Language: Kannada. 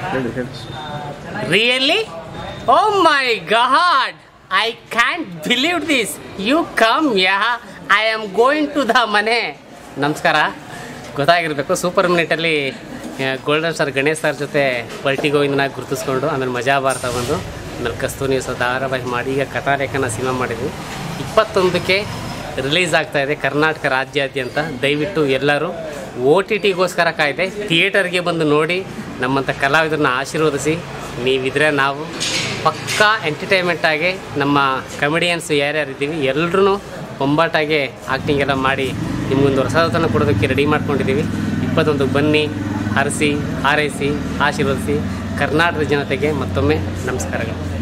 ಹೇಳಿ ಹೇಳಿ really oh my god I can't believe this you come yeah I am going to the ಮನೆ ನಮಸ್ಕಾರ ಗೊತ್ತಾಗಿರಬೇಕು ಸೂಪರ್ ಮಿನಿಟಲ್ಲಿ ಗೋಲ್ಡನ್ ಸ್ಟಾರ್ ಗಣೇಶ್ ಸರ್ ಜೊತೆ ಪಲ್ಟಿ ಗೋವಿಂದನಾಗಿ ಗುರುತಿಸ್ಕೊಂಡು ಆಮೇಲೆ ಮಜಾ ಭಾರತ ಬಂದು ಆಮೇಲೆ ಕಸ್ತೂರಿ ಸ ಧಾರಾವಾಹಿ ಮಾಡಿ ಈಗ ಕಥಾಲೇಖನ ಸಿನಿಮಾ ಮಾಡಿದ್ವಿ ಇಪ್ಪತ್ತೊಂದಕ್ಕೆ ರಿಲೀಸ್ ಆಗ್ತಾ ಇದೆ ಕರ್ನಾಟಕ ರಾಜ್ಯಾದ್ಯಂತ ದಯವಿಟ್ಟು ಎಲ್ಲರೂ ಓ ಟಿ ಟಿಗೋಸ್ಕರ ಕಾಯ್ದೆ ಥಿಯೇಟರ್ಗೆ ಬಂದು ನೋಡಿ ನಮ್ಮಂಥ ಕಲಾವಿದರನ್ನ ಆಶೀರ್ವದಿಸಿ ನೀವಿದ್ರೆ ನಾವು ಪಕ್ಕಾ ಎಂಟರ್ಟೈನ್ಮೆಂಟಾಗಿ ನಮ್ಮ ಕಮಿಡಿಯನ್ಸ್ ಯಾರ್ಯಾರು ಇದ್ದೀವಿ ಎಲ್ಲರೂ ಬೊಂಬಾಟಾಗಿ ಆ್ಯಕ್ಟಿಂಗ್ ಎಲ್ಲ ಮಾಡಿ ನಿಮ್ಗೊಂದು ಹೊಸತನ ಕೊಡೋದಕ್ಕೆ ರೆಡಿ ಮಾಡ್ಕೊಂಡಿದ್ದೀವಿ ಇಪ್ಪತ್ತೊಂದು ಬನ್ನಿ ಹರಿಸಿ ಹಾರೈಸಿ ಆಶೀರ್ವದಿಸಿ ಕರ್ನಾಟಕದ ಜನತೆಗೆ ಮತ್ತೊಮ್ಮೆ ನಮಸ್ಕಾರಗಳು